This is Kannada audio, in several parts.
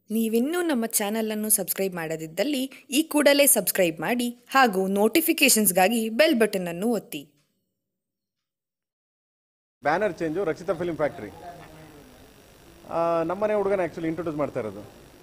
ನೀವಿನ್ನೂ ನಮ್ಮ ಚಾನಲನ್ನು ಸಬ್ಸ್ಕ್ರೈಬ್ ಮಾಡದಿದ್ದಲ್ಲಿ ಈ ಕೂಡಲೇ ಸಬ್ಸ್ಕ್ರೈಬ್ ಮಾಡಿ ಹಾಗೂ ನೋಟಿಫಿಕೇಷನ್ಸ್ಗಾಗಿ ಬೆಲ್ ಬಟನ್ ಅನ್ನು ಒತ್ತಿ banner change Rakshita film factory ನಮ್ಮನೆ ಹುಡುಗನ ಆ್ಯಕ್ಚುಲಿ ಇಂಟ್ರೊಡ್ಯೂಸ್ ಮಾಡ್ತಾ ಇರೋದು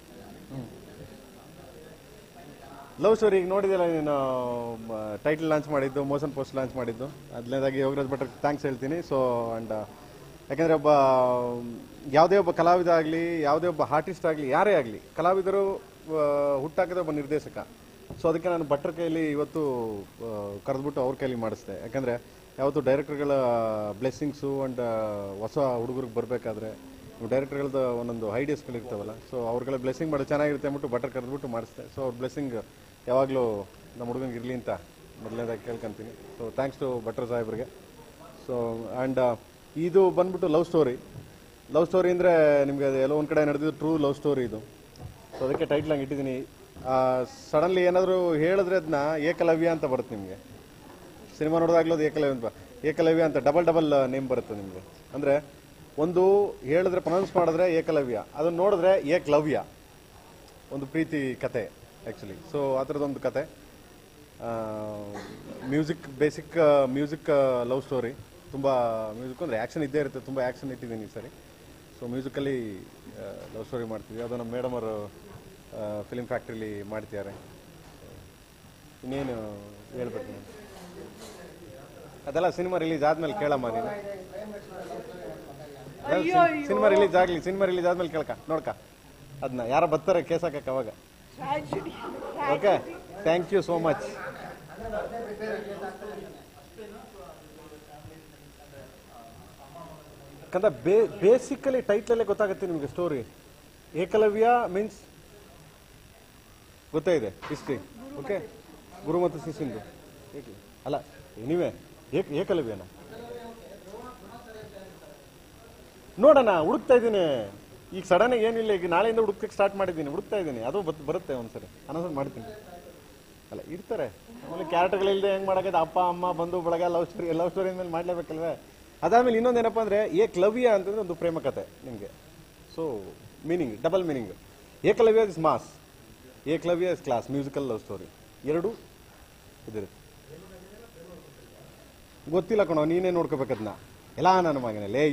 ಲವ್ ಸ್ಟೋರಿ ಈಗ ನೋಡಿದೆಲ್ಲ ನೀನು ಟೈಟಲ್ ಲಾಂಚ್ ಮಾಡಿದ್ದು ಮೋಷನ್ ಪೋಸ್ಟ್ ಲಾಂಚ್ ಮಾಡಿದ್ದು ಅದನೇದಾಗಿ ಯೋಗರಾಜ್ ಭಟ್ರ ಥ್ಯಾಂಕ್ಸ್ ಹೇಳ್ತೀನಿ ಸೊ ಅಂಡ್ ಯಾಕಂದರೆ ಒಬ್ಬ ಯಾವುದೇ ಒಬ್ಬ ಕಲಾವಿದ ಆಗಲಿ ಯಾವುದೇ ಒಬ್ಬ ಆರ್ಟಿಸ್ಟ್ ಆಗಲಿ ಯಾರೇ ಆಗಲಿ ಕಲಾವಿದರು ಆ, ಹುಟ್ಟಾಕದ ಒಬ್ಬ ನಿರ್ದೇಶಕ ಸೊ ಅದಕ್ಕೆ ನಾನು ಭಟ್ರ ಕೈಯಲ್ಲಿ ಇವತ್ತು ಆ, ಕರೆದ್ಬಿಟ್ಟು ಅವ್ರ ಕೈಲಿ ಮಾಡಿಸ್ದೆ ಯಾಕಂದರೆ ಯಾವತ್ತು ಡೈರೆಕ್ಟರ್ಗಳ ಬ್ಲೆಸ್ಸಿಂಗ್ಸು ಆ್ಯಂಡ್ ಹೊಸ ಹುಡುಗರಿಗೆ ಬರಬೇಕಾದ್ರೆ ಡೈರೆಕ್ಟರ್ಗಳದ್ದು ಒಂದೊಂದು ಐಡಿಯಾಸ್ಗಳು ಇರ್ತಾವಲ್ಲ ಸೊ ಅವ್ರಿಗೆಲ್ಲ ಬ್ಲೆಸ್ಸಿಂಗ್ ಮಾಡೋದು ಚೆನ್ನಾಗಿರುತ್ತೆ ಅಂದ್ಬಿಟ್ಟು ಬಟರ್ ಕರೆದ್ಬಿಟ್ಟು ಮಾಡಿಸ್ದೆ ಸೊ ಅವ್ರ ಬ್ಲೆಸ್ಸಿಂಗ್ ಯಾವಾಗಲೂ ನಮ್ಮ ಹುಡುಗಂಗೆ ಇರಲಿ ಅಂತ ಮೊದಲನೇದಾಗಿ ಕೇಳ್ಕೊಂತೀನಿ ಸೊ ಥ್ಯಾಂಕ್ಸ್ ಟು ಭಟ್ರ ಸಾಹೇಬ್ರಿಗೆ ಸೊ ಆ್ಯಂಡ್ ಇದು ಬಂದ್ಬಿಟ್ಟು ಲವ್ ಸ್ಟೋರಿ ಲವ್ ಸ್ಟೋರಿ ಅಂದರೆ ನಿಮಗೆ ಎಲ್ಲೋ ಒಂದು ಕಡೆ ನಡೆದಿದ್ದು ಟ್ರೂ ಲವ್ ಸ್ಟೋರಿ ಇದು ಸೊ ಅದಕ್ಕೆ ಟೈಟ್ಲ್ ಹಂಗೆ ಇಟ್ಟಿದ್ದೀನಿ ಸಡನ್ಲಿ ಏನಾದರೂ ಹೇಳಿದ್ರೆ ಅದನ್ನ ಏಕಲವ್ಯ ಅಂತ ಬರುತ್ತೆ ನಿಮಗೆ ಸಿನಿಮಾ ನೋಡಿದಾಗ್ಲೂ ಅದು ಏಕಲವ್ಯ ಅಂತ ಏಕಲವ್ಯ ಅಂತ ಡಬಲ್ ಡಬಲ್ ನೇಮ್ ಬರುತ್ತೆ ನಿಮಗೆ ಅಂದರೆ ಒಂದು ಹೇಳಿದ್ರೆ ಪ್ರೊನೌನ್ಸ್ ಮಾಡಿದ್ರೆ ಏಕಲವ್ಯ ಅದನ್ನ ನೋಡಿದ್ರೆ ಏಕಲವ್ಯ ಒಂದು ಪ್ರೀತಿ ಕತೆ ಆ್ಯಕ್ಚುಲಿ ಸೊ ಆ ಥರದೊಂದು ಕತೆ music basic music love story ತುಂಬ ಮ್ಯೂಸಿಕ್ ಅಂದರೆ ಆ್ಯಕ್ಷನ್ ಇದ್ದೇ ಇರುತ್ತೆ ತುಂಬ ಆ್ಯಕ್ಷನ್ ಇಟ್ಟಿದ್ದೀನಿ ಈ ಸರಿ ಸೊ ಮ್ಯೂಸಿಕಲ್ಲಿ ಲವ್ ಸ್ಟೋರಿ ಮಾಡ್ತೀವಿ ಅದು ನಮ್ಮ ಮೇಡಮ್ ಅವರು ಫಿಲಿಮ್ ಫ್ಯಾಕ್ಟ್ರಿಲಿ ಮಾಡ್ತಿದ್ದಾರೆ ಇನ್ನೇನು ಹೇಳ್ಬೇಕು ನಾನು ಅದೆಲ್ಲ ಸಿನಿಮಾ ರಿಲೀಸ್ ಆದ್ಮೇಲೆ ಕೇಳಮ್ಮ ನೀನು ಸಿನಿಮಾ ರಿಲೀಸ್ ಆಗ್ಲಿ ಸಿನಿಮಾ ರಿಲೀಸ್ ಆದ್ಮೇಲೆ ಕೇಳ್ಕ ನೋಡ್ಕ ಅದನ್ನ ಯಾರ ಬರ್ತಾರೆ ಕೇಸ್ ಹಾಕಕ್ಕೆ ಅವಾಗ okay thank you so much ಕಂದ ಬೇಸಿಕಲಿ ಟೈಟ್ಲಲ್ಲೇ ಗೊತ್ತಾಗುತ್ತೆ ನಿಮಗೆ ಸ್ಟೋರಿ ಏಕಲವ್ಯ ಮೀನ್ಸ್ ಗೊತ್ತೇ ಇದೆ ಹಿಸ್ಟ್ರಿ ಓಕೆ ಗುರು ಮತ್ತು ಶಿಷ್ಯಂದು ಏಕ- ಅಲ್ಲ ಎನಿವೆ ಏಕ ಏಕಲವ್ಯನ ನೋಡೋಣ ಹುಡುಕ್ತಾ ಇದ್ದೀನಿ ಈಗ ಸಡನ್ ಏನಿಲ್ಲ ಈಗ ನಾಳೆಯಿಂದ ಹುಡುಕಕ್ಕೆ ಸ್ಟಾರ್ಟ್ ಮಾಡಿದ್ದೀನಿ ಹುಡುಕ್ತಾ ಇದ್ದೀನಿ ಅದು ಬತ್- ಬರುತ್ತೆ ಒಂದ್ಸರಿ ಅನೌನ್ಸ್ ಮಾಡ್ತೀನಿ ಅಲ್ಲ ಇರ್ತಾರೆ ಆಮೇಲೆ ಕ್ಯಾರೆಕ್ಟರ್ಗಳಿಲ್ಲದೆ ಹೆಂಗ್ ಮಾಡಕ್ಕೆ ಅಪ್ಪ ಅಮ್ಮ ಬಂಧು ಬಳಗ ಲವ್ ಸ್ಟೋರಿ ಲವ್ ಸ್ಟೋರಿ ಮೇಲೆ ಮಾಡ್ಲೇಬೇಕಲ್ವೇ ಅದಾದ್ಮೇಲೆ ಇನ್ನೊಂದೇನಪ್ಪ ಅಂದ್ರೆ ಏಕಲವ್ಯ ಅಂತಂದ್ರೆ ಒಂದು ಪ್ರೇಮ ಕಥೆ ನಿಮಗೆ so meaning double meaning Ekalavya is mass Ekalavya is class musical love story ಎರಡು ಇದಿರುತ್ತೆ ಗೊತ್ತಿಲ್ಲ ಕಣೋ ನೀನೇ ನೋಡ್ಕೋಬೇಕದ್ನ ಎಲ್ಲ ನನ್ನ ಮಗನೇ ಲೇ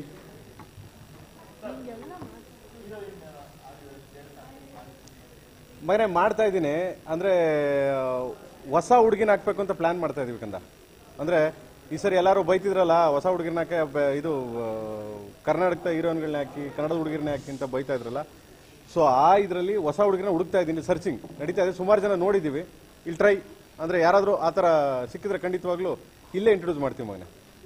ಮಗನೇ ಮಾಡ್ತಾ ಇದ್ದೀನಿ ಅಂದ್ರೆ ಆ, ಹೊಸ ಹುಡುಗಿನ ಹಾಕ್ಬೇಕು ಅಂತ ಪ್ಲಾನ್ ಮಾಡ್ತಾ ಇದೀವಿ ಕಂದ ಅಂದ್ರೆ ಈ ಸರಿ ಎಲ್ಲರೂ ಬೈತಿದ್ರಲ್ಲ ಹೊಸ ಹುಡುಗಿನ ಹಾಕಿ ಬ- ಇದು ಆ, ಕರ್ನಾಟಕದ ಹೀರೋಯಿನ್ಗಳನ್ನ ಹಾಕಿ ಕನ್ನಡದ ಹುಡುಗಿರನ್ನ ಹಾಕಿ ಅಂತ ಬೈತಾ ಇದ್ರಲ್ಲ ಸೊ ಆ ಇದರಲ್ಲಿ ಹೊಸ ಹುಡುಗಿನ ಹುಡುಕ್ತಾ ಇದ್ದೀನಿ ಸರ್ಚಿಂಗ್ ನಡೀತಾ ಇದೆ ಸುಮಾರು ಜನ ನೋಡಿದ್ದೀವಿ ಇಲ್ಲಿ ಟ್ರೈ ಅಂದ್ರೆ ಯಾರಾದರೂ ಆ ಥರ ಸಿಕ್ಕಿದ್ರೆ ಖಂಡಿತವಾಗ್ಲೂ ಇಲ್ಲೇ ಇಂಟ್ರೊಡ್ಯೂಸ್ ಮಾಡ್ತೀವಿ ಮಗನೇ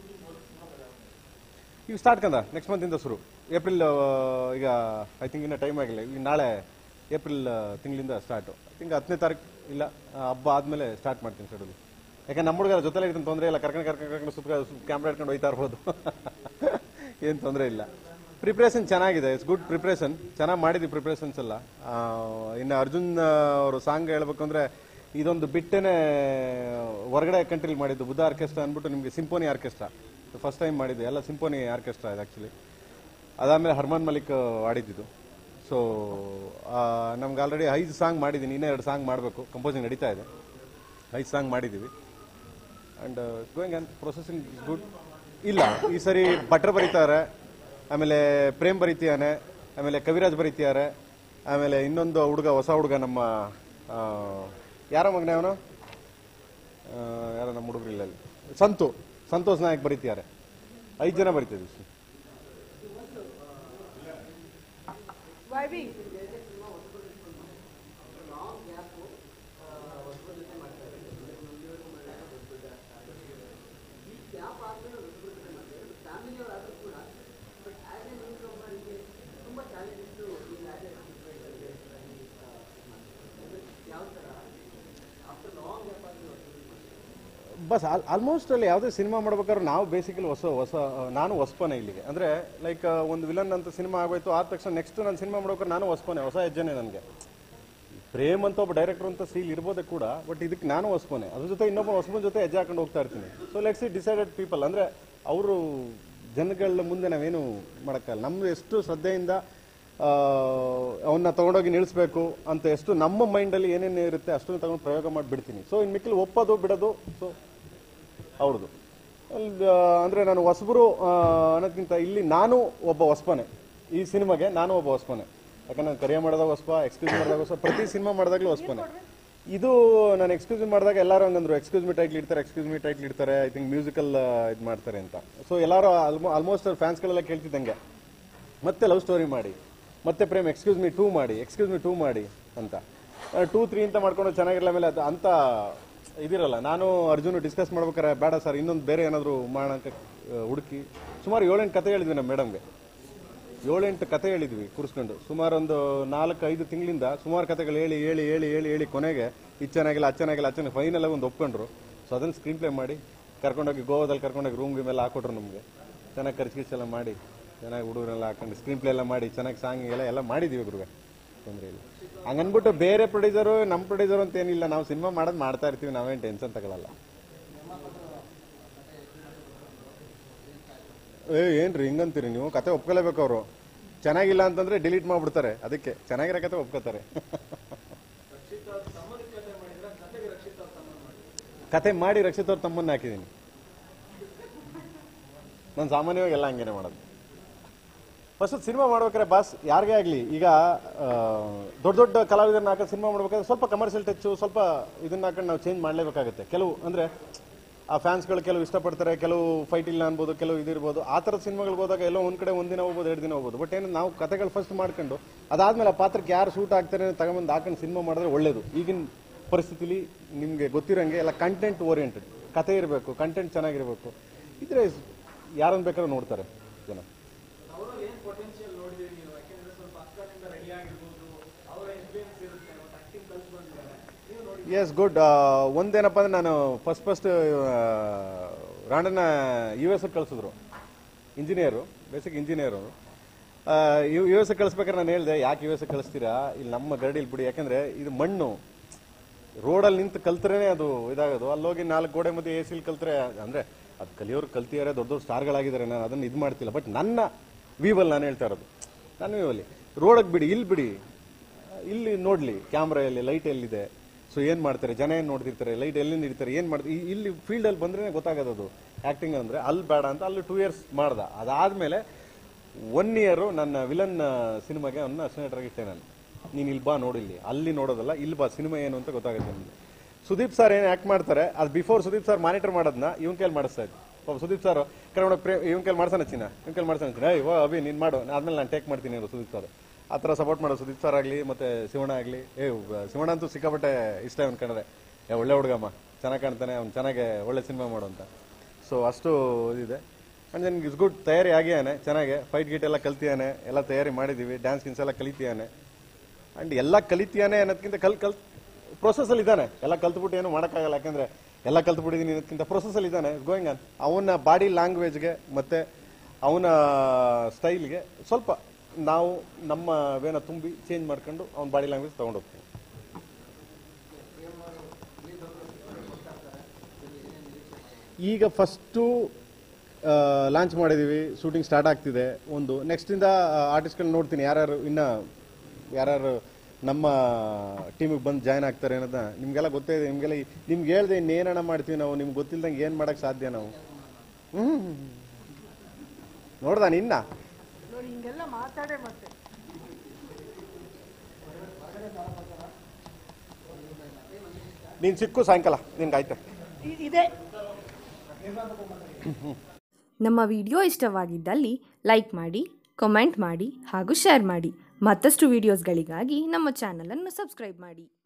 ಈಗ ಸ್ಟಾರ್ಟ್ ಕಂದ ನೆಕ್ಸ್ಟ್ ಮಂತಿಂದ ಶುರು ಏಪ್ರಿಲ್ ಆ, ಈಗ ಐ ಥಿಂಕ್ ಇನ್ನ ಟೈಮ್ ಆಗಿಲ್ಲ ಈಗ ನಾಳೆ ಏಪ್ರಿಲ್ ತಿಂಗಳಿಂದ ಸ್ಟಾರ್ಟ್ ಐ ಥಿಂಕ್ ಹತ್ತನೇ ತಾರೀಕು ಇಲ್ಲ ಆ, ಹಬ್ಬ ಆದ್ಮೇಲೆ ಸ್ಟಾರ್ಟ್ ಮಾಡ್ತೀನಿ ಶೆಡ್ಯೂಲ್ ಯಾಕಂದ್ರೆ ನಮ್ಮ ಹುಡುಗರ ಜೊತೆಲೆ ಇರ್ತೀನಿ ತೊಂದರೆ ಇಲ್ಲ ಕರ್ಕೊಂಡು ಕರ್ಕೊಂಡು ಕರ್ಕೊಂಡು ಸುತ್ತ ಕ್ಯಾಮ್ರಾ ಇಟ್ಕೊಂಡು ಹೋಯ್ತಾ ಇರ್ಬೋದು ಏನು ತೊಂದರೆ ಇಲ್ಲ ಪ್ರಿಪ್ರೇಷನ್ ಚೆನ್ನಾಗಿದೆ ಇಟ್ಸ್ ಗುಡ್ ಪ್ರಿಪ್ರೇಷನ್ ಚೆನ್ನಾಗಿ ಮಾಡಿದ್ವಿ ಪ್ರಿಪ್ರೇಷನ್ಸ್ ಎಲ್ಲ ಆ, ಇನ್ನು ಅರ್ಜುನ್ ಅವರು ಸಾಂಗ್ ಹೇಳ್ಬೇಕು ಅಂದ್ರೆ ಇದೊಂದು ಬಿಟ್ಟೇನೆ ಹೊರಗಡೆ ಕಂಟ್ರಿಲಿ ಮಾಡಿದ್ದು ಬುದ್ಧ ಆರ್ಕೆಸ್ಟ್ರಾ ಅಂದ್ಬಿಟ್ಟು ನಿಮಗೆ ಸಿಂಪೋನಿ ಆರ್ಕೆಸ್ಟ್ರಾ ಫಸ್ಟ್ ಟೈಮ್ ಮಾಡಿದ್ದು ಎಲ್ಲ ಸಿಂಪೋನಿ ಆರ್ಕೆಸ್ಟ್ರಾ ಇದು ಆ್ಯಕ್ಚುಲಿ ಅದಾದಮೇಲೆ ಹರ್ಮನ್ ಮಲಿಕ್ ಆಡಿದ್ದು ಸೊ ನಮ್ಗೆ ಆಲ್ರೆಡಿ ಐದು ಸಾಂಗ್ ಮಾಡಿದ್ದೀನಿ ಇನ್ನೂ ಎರಡು ಸಾಂಗ್ ಮಾಡಬೇಕು ಕಂಪೋಸಿಂಗ್ ನಡೀತಾ ಇದೆ ಐದು ಸಾಂಗ್ ಮಾಡಿದ್ದೀವಿ and going and processing is good ಇಲ್ಲ ಈ ಸರಿ ಭಟ್ರ ಬರೀತಾರೆ ಆಮೇಲೆ ಪ್ರೇಮ್ ಬರೀತಿಯಾನೆ ಆಮೇಲೆ ಕವಿರಾಜ್ ಬರೀತಿದ್ದಾರೆ ಆಮೇಲೆ ಇನ್ನೊಂದು ಹುಡುಗ ಹೊಸ ಹುಡುಗ ನಮ್ಮ ಆ, ಯಾರ ಮಗನೇ ಅವನು ಆ, ಯಾರೋ ನಮ್ಮ ಹುಡುಗರಿಲ್ಲ ಅಲ್ಲಿ ಸಂತು ಸಂತೋಷ್ ನಾಯಕ್ ಬರೀತಿದ್ದಾರೆ ಐದು ಜನ ಬರೀತಿದ್ವಿ ಬಸ್ ಆಲ್ಮೋಸ್ಟ್ ಅಲ್ಲಿ ಯಾವುದೇ ಸಿನಿಮಾ ಮಾಡ್ಬೇಕಾದ್ರೆ ನಾವು ಬೇಸಿಕಲಿ ಹೊಸ ಹೊಸ ನಾನು ಹೊಸಪನೆ ಇಲ್ಲಿಗೆ ಅಂದ್ರೆ ಲೈಕ್ ಒಂದು ವಿಲನ್ ಅಂತ ಸಿನಿಮಾ ಆಗೋಯ್ತು ಆದ ತಕ್ಷಣ ನೆಕ್ಸ್ಟ್ ನಾನು ಸಿನಿಮಾ ಮಾಡ್ಬೇಕಾದ್ರೆ ನಾನು ಹೊಸಪನೆ ಹೊಸ ಹೆಜ್ಜೆನೆ ನನಗೆ ಪ್ರೇಮ್ ಅಂತ ಒಬ್ಬ ಡೈರೆಕ್ಟರ್ ಅಂತ ಸೀಲ್ ಇರ್ಬೋದೇ ಕೂಡ ಬಟ್ ಇದಕ್ಕೆ ನಾನು ಹೊಸಪನೆ ಅದ್ರ ಜೊತೆ ಇನ್ನೊಬ್ಬ ಹೊಸಬನ ಜೊತೆ ಹೆಜ್ಜೆ ಹಾಕೊಂಡು ಹೋಗ್ತಾ ಇರ್ತೀನಿ so let's see decided people ಅಂದ್ರೆ ಅವರು ಜನಗಳ ಮುಂದೆ ನಾವೇನು ಮಾಡೋಕ್ಕಲ್ಲ ನಮ್ದು ಎಷ್ಟು ಶ್ರದ್ಧೆಯಿಂದ ಆ, ಅವನ್ನ ತಗೊಂಡೋಗಿ ನಿಲ್ಲಿಸ್ಬೇಕು ಅಂತ ಎಷ್ಟು ನಮ್ಮ ಮೈಂಡಲ್ಲಿ ಏನೇನು ಇರುತ್ತೆ ಅಷ್ಟನ್ನು ತಗೊಂಡು ಪ್ರಯೋಗ ಮಾಡಿ ಬಿಡ್ತೀನಿ ಸೊ ಇನ್ನು ಮಿಕ್ಕಲು ಒಪ್ಪೋದು ಬಿಡೋದು ಸೊ ಅವ್ರದ್ದು ಅಲ್ಲಿ, ಆ, ಅಂದ್ರೆ ನಾನು ಹೊಸಬರು ಆ, ಅನ್ನೋದ್ಕಿಂತ ಇಲ್ಲಿ ನಾನು ಒಬ್ಬ ಹೊಸಬನೆ ಈ ಸಿನಿಮಾಗೆ ನಾನು ಒಬ್ಬ ಹೊಸಬನೆ ಯಾಕಂದ್ರೆ ನಾನು ಕರಿಯ ಮಾಡಿದಾಗ ಹೊಸಬ ಎಕ್ಸ್ಕ್ಯೂಸ್ ಮಾಡಿದಾಗ ಹೊಸ ಪ್ರತಿ ಸಿನಿಮಾ ಮಾಡಿದಾಗಲೂ ಹೊಸಬನೆ ಇದು ನಾನು ಎಕ್ಸ್ಕ್ಯೂಸ್ ಮಾಡಿದಾಗ ಎಲ್ಲರೂ ಹಂಗಂದ್ರು ಎಕ್ಸ್ಕ್ಯೂಸ್ ಮಿ ಟೈಟ್ಲ್ ಇಡ್ತಾರೆ ಎಕ್ಸ್ಕ್ಯೂಸ್ ಮಿ ಟೈಟ್ಲ್ ಇಡ್ತಾರೆ ಐ ಥಿಂಕ್ ಮ್ಯೂಸಿಕಲ್ ಇದು ಮಾಡ್ತಾರೆ ಅಂತ ಸೊ ಎಲ್ಲರೂ ಆಲ್ಮೋಸ್ಟ್ ಫ್ಯಾನ್ಸ್ಗಳೆಲ್ಲ ಕೇಳ್ತಿದ್ದಂಗೆ ಮತ್ತೆ ಲವ್ ಸ್ಟೋರಿ ಮಾಡಿ ಮತ್ತೆ ಪ್ರೇಮ್ ಎಕ್ಸ್ಕ್ಯೂಸ್ ಮಿ ಟೂ ಮಾಡಿ ಎಕ್ಸ್ಕ್ಯೂಸ್ ಮಿ ಟೂ ಮಾಡಿ ಅಂತ ಟೂ ತ್ರೀ ಅಂತ ಮಾಡ್ಕೊಂಡು ಚೆನ್ನಾಗಿರಲ್ಲ ಮೇಲೆ ಅದು ಅಂತ ಇದಿರಲ್ಲ ನಾನು ಅರ್ಜುನ್ ಡಿಸ್ಕಸ್ ಮಾಡ್ಬೇಕಾರೆ ಬೇಡ ಸರ್ ಇನ್ನೊಂದು ಬೇರೆ ಏನಾದರೂ ಮಾಡೋಕ್ಕೆ ಹುಡುಕಿ ಸುಮಾರು ಏಳೆಂಟು ಕತೆ ಹೇಳಿದ್ವಿ ನಮ್ಮ ಮೇಡಮ್ಗೆ ಏಳೆಂಟು ಕತೆ ಹೇಳಿದ್ವಿ ಕೂರಿಸ್ಕೊಂಡು ಸುಮಾರು ಒಂದು ನಾಲ್ಕು ಐದು ತಿಂಗಳಿಂದ ಸುಮಾರು ಕತೆಗಳು ಹೇಳಿ ಹೇಳಿ ಹೇಳಿ ಹೇಳಿ ಹೇಳಿ ಕೊನೆಗೆ ಇದು ಚೆನ್ನಾಗಿಲ್ಲ ಅದು ಚೆನ್ನಾಗಿಲ್ಲ ಅದು ಚೆನ್ನಾಗಿ ಫೈನಲ್ ಒಂದು ಒಪ್ಕೊಂಡ್ರು ಸೊ ಅದನ್ನು ಸ್ಕ್ರೀನ್ ಪ್ಲೇ ಮಾಡಿ ಕರ್ಕೊಂಡೋಗಿ ಗೋವಾದಲ್ಲಿ ಕರ್ಕೊಂಡೋಗಿ ರೂಮ್ಗೆ ಮೇಲೆ ಹಾಕೊಟ್ರು ನಮಗೆ ಚೆನ್ನಾಗಿ ಖರ್ಚು ಗಿರ್ಚ್ ಎಲ್ಲ ಮಾಡಿ ಚೆನ್ನಾಗಿ ಹುಡುಗರೆಲ್ಲ ಹಾಕೊಂಡು ಸ್ಕ್ರೀನ್ ಪ್ಲೇ ಎಲ್ಲ ಮಾಡಿ ಚೆನ್ನಾಗಿ ಸಾಂಗ್ ಎಲ್ಲ ಎಲ್ಲ ಮಾಡಿದ್ದೀವಿ ಗುರುವೆ ತೊಂದರೆ ಇಲ್ಲ ಹಂಗನ್ಬಿಟ್ಟು ಬೇರೆ ಪ್ರೊಡ್ಯೂಸರು ನಮ್ಮ ಪ್ರೊಡ್ಯೂಸರ್ ಅಂತ ಏನಿಲ್ಲ ನಾವು ಸಿನಿಮಾ ಮಾಡೋದು ಮಾಡ್ತಾ ಇರ್ತೀವಿ ನಾವೇನು ಟೆನ್ಷನ್ ತಗೊಳಲ್ಲ ಏ ಏನ್ರಿ ಹಿಂಗಂತೀರಿ ನೀವು ಕತೆ ಒಪ್ಕೊಲೇಬೇಕು ಅವರು ಚೆನ್ನಾಗಿಲ್ಲ ಅಂತಂದ್ರೆ ಡಿಲೀಟ್ ಮಾಡ್ಬಿಡ್ತಾರೆ ಅದಕ್ಕೆ ಚೆನ್ನಾಗಿರೋ ಕತೆ ಒಪ್ಕೋತಾರೆ ಕತೆ ಮಾಡಿ ರಕ್ಷಿತ್ ಅವ್ರ ತಮ್ಮನ್ನ ಹಾಕಿದ್ದೀನಿ ನಾನು ಸಾಮಾನ್ಯವಾಗಿ ಎಲ್ಲ ಹಂಗೇನೆ ಮಾಡೋದು ಫಸ್ಟ್ ಸಿನಿಮಾ ಮಾಡ್ಬೇಕಾದ್ರೆ ಬಾಸ್ ಯಾರಿಗೇ ಆಗಲಿ ಈಗ ಆ, ದೊಡ್ಡ ದೊಡ್ಡ ಕಲಾವಿದರನ್ನ ಹಾಕಿ ಸಿನಿಮಾ ಮಾಡ್ಬೇಕಾದ್ರೆ ಸ್ವಲ್ಪ ಕಮರ್ಷಿಯಲ್ ಟಚ್ಚು ಸ್ವಲ್ಪ ಇದನ್ನ ಹಾಕೊಂಡು ನಾವು ಚೇಂಜ್ ಮಾಡಲೇಬೇಕಾಗುತ್ತೆ ಕೆಲವು ಅಂದ್ರೆ ಆ ಫ್ಯಾನ್ಸ್ಗಳು ಕೆಲವು ಇಷ್ಟಪಡ್ತಾರೆ ಕೆಲವು ಫೈಟ್ ಇಲ್ಲ ಅನ್ಬೋದು ಕೆಲವು ಇದಿರ್ಬೋದು ಆ ಥರದ ಸಿನಿಮಾಗಳಿಗೆ ಹೋದಾಗ ಎಲ್ಲೋ ಒಂದ್ ಕಡೆ ಒಂದಿನ ಹೋಗ್ಬೋದು ಎರಡು ದಿನ ಹೋಗ್ಬೋದು ಬಟ್ ಏನು ನಾವು ಕತೆಗಳು ಫಸ್ಟ್ ಮಾಡ್ಕೊಂಡು ಅದಾದ್ಮೇಲೆ ಆ ಪಾತ್ರಕ್ಕೆ ಯಾರು ಸೂಟ್ ಆಗ್ತಾರೆ ಅಂತ ತಗೊಂಬಂದು ಹಾಕೊಂಡು ಸಿನಿಮಾ ಮಾಡಿದ್ರೆ ಒಳ್ಳೇದು ಈಗಿನ ಪರಿಸ್ಥಿತಿಲಿ ನಿಮಗೆ ಗೊತ್ತಿರೋಂಗೆ ಎಲ್ಲ ಕಂಟೆಂಟ್ ಓರಿಯೆಂಟೆಡ್ ಕತೆ ಇರಬೇಕು ಕಂಟೆಂಟ್ ಚೆನ್ನಾಗಿರ್ಬೇಕು ಇದ್ರೆ ಯಾರನ್ನ ಬೇಕಾದ್ರೂ ನೋಡ್ತಾರೆ ಜನ ಎಸ್ ಗುಡ್ ಒಂದೇನಪ್ಪ ಅಂದ್ರೆ ನಾನು ಫಸ್ಟ್ ಫಸ್ಟ್ ರಾಣನ ಯು ಎಸ್ ಕಳಿಸಿದ್ರು engineer basic engineer U S ಕಳಿಸ್ಬೇಕಾದ್ರೆ ನಾನು ಹೇಳಿದೆ ಯಾಕೆ ಯು ಎಸ್ ಕಳಿಸ್ತೀರಾ ಇಲ್ಲಿ ನಮ್ಮ ಗರಡಿಲಿ ಬಿಡಿ ಯಾಕಂದ್ರೆ ಇದು ಮಣ್ಣು ರೋಡಲ್ಲಿ ನಿಂತು ಕಲ್ತ್ರೇನೆ ಅದು ಇದಾಗೋದು ಅಲ್ಲಿ ಹೋಗಿ ನಾಲ್ಕು ಗೋಡೆ ಮಧ್ಯೆ ಎ ಸಿಲ್ ಕಲ್ತ್ರೆ ಅಂದ್ರೆ ಅದು ಕಲಿಯೋರು ಕಲ್ತಿದ್ದಾರೆ ದೊಡ್ಡ ದೊಡ್ಡ ಸ್ಟಾರ್ಗಳಾಗಿದ್ದಾರೆ ನಾನು ಅದನ್ನ ಇದು ಮಾಡ್ತಿಲ್ಲ ಬಟ್ ನನ್ನ ವೀವಲ್ಲಿ ನಾನು ಹೇಳ್ತಾ ಇರೋದು ನನ್ನ ವೀವಲ್ಲಿ ರೋಡಕ್ಕೆ ಬಿಡಿ ಇಲ್ಲಿ ಬಿಡಿ ಇಲ್ಲಿ ನೋಡ್ಲಿ ಕ್ಯಾಮ್ರಾ ಎಲ್ಲಿ ಲೈಟ್ ಎಲ್ಲಿದೆ ಸೊ ಏನ್ ಮಾಡ್ತಾರೆ ಜನ ಏನ್ ನೋಡ್ತಿರ್ತಾರೆ ಲೈಟ್ ಎಲ್ಲಿಂದ ಇರ್ತಾರೆ ಏನ್ ಮಾಡ್ತಾರೆ ಈ- ಇಲ್ಲಿ ಫೀಲ್ಡ್ ಅಲ್ಲಿ ಬಂದ್ರೆ ಗೊತ್ತಾಗೋದು ಅದು ಆಕ್ಟಿಂಗ್ ಅಂದ್ರೆ ಅಲ್ಲಿ ಬೇಡ ಅಂತ ಅಲ್ಲಿ ಟೂ ಇಯರ್ಸ್ ಮಾಡ್ದ ಅದಾದ್ಮೇಲೆ ಒನ್ ಇಯರ್ ನನ್ನ ವಿಲನ್ ಸಿನಿಮಾಗೆ ಅವನ್ನ ಅಸಿಸ್ಟೆಂಟ್ ಇಟ್ಟೆ ನಾನು ನೀನ್ ಇಲ್ಲಿ ಬಾ ನೋಡಿಲ್ಲಿ ಅಲ್ಲಿ ನೋಡೋದಲ್ಲ ಇಲ್ಲಿ ಬಾ ಸಿನಿಮಾ ಏನು ಅಂತ ಗೊತ್ತಾಗುತ್ತೆ ನಿಮ್ಗೆ ಸುದೀಪ್ ಸರ್ ಏನ್ ಆಕ್ಟ್ ಮಾಡ್ತಾರೆ ಅದು ಬಿಫೋರ್ ಸುದೀಪ್ ಸರ್ ಮಾನಿಟರ್ ಮಾಡೋದನ್ನ ಇವನ್ ಕೈಲಿ ಮಾಡಿಸ್ತಾ ಇದ್ದೆ ಪಾಪ ಸುದೀಪ್ ಸರ್ ಕನ್ನಡ ಪ್ರೇ ಇವನ್ ಕೈಲಿ ಮಾಡ್ತಾನೆ ಚಿನ್ನ ಇವನ್ ಕೈಲಿ ಮಾಡ್ತಾನೆ ಚಿನ್ನ ಏಯ್ ವಾ ಅಭಿ ನೀನ್ ಮಾಡು ಆದ್ಮೇಲೆ ನಾನು ಟೇಕ್ ಮಾಡ್ತೀನಿ ಅವ್ರು ಸುದೀಪ್ ಸರ್ ಆ ಥರ ಸಪೋರ್ಟ್ ಮಾಡೋ ಸುದೀಪ್ ಸರ್ ಆಗಲಿ ಮತ್ತೆ ಶಿವಣ್ಣ ಆಗಲಿ ಏ ವ- ಶಿವಣ್ಣ ಅಂತೂ ಸಿಕ್ಕಾಪಟ್ಟೆ ಇಷ್ಟ ಅವ್ನು ಕಂಡ್ರೆ ಏ ಒಳ್ಳೆ ಹುಡುಗಮ್ಮ ಚೆನ್ನಾಗಿ ಕಾಣ್ತಾನೆ ಅವ್ನು ಚೆನ್ನಾಗೆ ಒಳ್ಳೆ ಸಿನಿಮಾ ಮಾಡು ಅಂತ ಸೊ ಅಷ್ಟು ಇದಿದೆ ಅಂಡ್ ದೆನ್ ಇಸ್ ಗುಡ್ ತಯಾರಿ ಆಗಿಯಾನೆ ಚೆನ್ನಾಗೆ ಫೈಟ್ ಗೀಟ್ ಎಲ್ಲ ಕಲ್ತಿಯಾನೆ ಎಲ್ಲ ತಯಾರಿ ಮಾಡಿದೀವಿ ಡ್ಯಾನ್ಸ್ ಗಿನ್ಸ್ ಎಲ್ಲ ಕಲಿತಿಯಾನೆ ಅಂಡ್ ಎಲ್ಲ ಕಲಿತಿಯಾನೆ ಅನ್ನೋದಕ್ಕಿಂತ ಕಲ್ ಕಲ್ ಪ್ರೊಸೆಸ್ ಅಲ್ಲಿ ಇದ್ದಾನೆ ಎಲ್ಲ ಕಲ್ತ್ಬಿಟ್ಟು ಏನು ಮಾಡೋಕ್ಕಾಗಲ್ಲ ಯಾಕಂದ್ರೆ ಎಲ್ಲ ಕಲ್ತ್ಬಿಟ್ಟಿದೀನಿ ಅನ್ನೋದಕ್ಕಿಂತ ಪ್ರೊಸೆಸ್ ಅಲ್ಲಿ ಇದ್ದಾನೆ ಗೋಯಿಂಗ್ ಆನ್ ಅವನ ಬಾಡಿ ಲ್ಯಾಂಗ್ವೇಜ್ಗೆ ಮತ್ತೆ ಅವನ ಸ್ಟೈಲ್ಗೆ ಸ್ವಲ್ಪ ನಾವು ನಮ್ಮ ವೇನ ತುಂಬಿ ಚೇಂಜ್ ಮಾಡ್ಕೊಂಡು ಅವನ ಬಾಡಿ ಲ್ಯಾಂಗ್ವೇಜ್ ತಗೊಂಡು ಹೋಗ್ತೀವಿ ಈಗ ಫಸ್ಟು ಲಾಂಚ್ ಮಾಡಿದೀವಿ ಶೂಟಿಂಗ್ ಸ್ಟಾರ್ಟ್ ಆಗ್ತಿದೆ ಒಂದು ನೆಕ್ಸ್ಟ್ ಇಂದ ಆರ್ಟಿಸ್ಟ್ಗಳು ನೋಡ್ತೀನಿ ಯಾರ್ಯಾರು ಇನ್ನ ಯಾರ್ಯಾರು ನಮ್ಮ ಟೀಮಿಗೆ ಬಂದು ಜಾಯ್ನ್ ಆಗ್ತಾರೆ ಅನ್ನೋದನ್ನ ನಿಮ್ಗೆಲ್ಲ ಗೊತ್ತೇ ಇದೆ ನಿಮ್ಗೆಲ್ಲ ಈ- ನಿಮ್ಗೆ ಹೇಳ್ದೆ ಇನ್ನೇನಣ್ಣ ಮಾಡ್ತೀವಿ ನಾವು ನಿಮ್ಗೆ ಗೊತ್ತಿಲ್ದಂಗೆ ಏನ್ ಮಾಡಕ್ ಸಾಧ್ಯ ನಾವು ಹ್ಮ್ ನೋಡ್ದ ನಿನ್ನ ನೋಡಿ ಹಿಂಗೆಲ್ಲ ಮಾತಾಡೇ ಮತ್ತೆ ನೀನ್ ಸಿಕ್ಕು ಸಾಯಂಕಾಲ ನಿನ್ಗೆ ಆಯ್ತಾ ಇ- ಇದೆ ನಮ್ಮ ವಿಡಿಯೋ ಇಷ್ಟವಾಗಿದ್ದಲ್ಲಿ ಲೈಕ್ ಮಾಡಿ ಕಮೆಂಟ್ ಮಾಡಿ ಹಾಗೂ ಶೇರ್ ಮಾಡಿ ಮತ್ತಷ್ಟು ವಿಡಿಯೋಸ್ಗಳಿಗಾಗಿ ನಮ್ಮ ಚಾನಲನ್ನು ಸಬ್ಸ್ಕ್ರೈಬ್ ಮಾಡಿ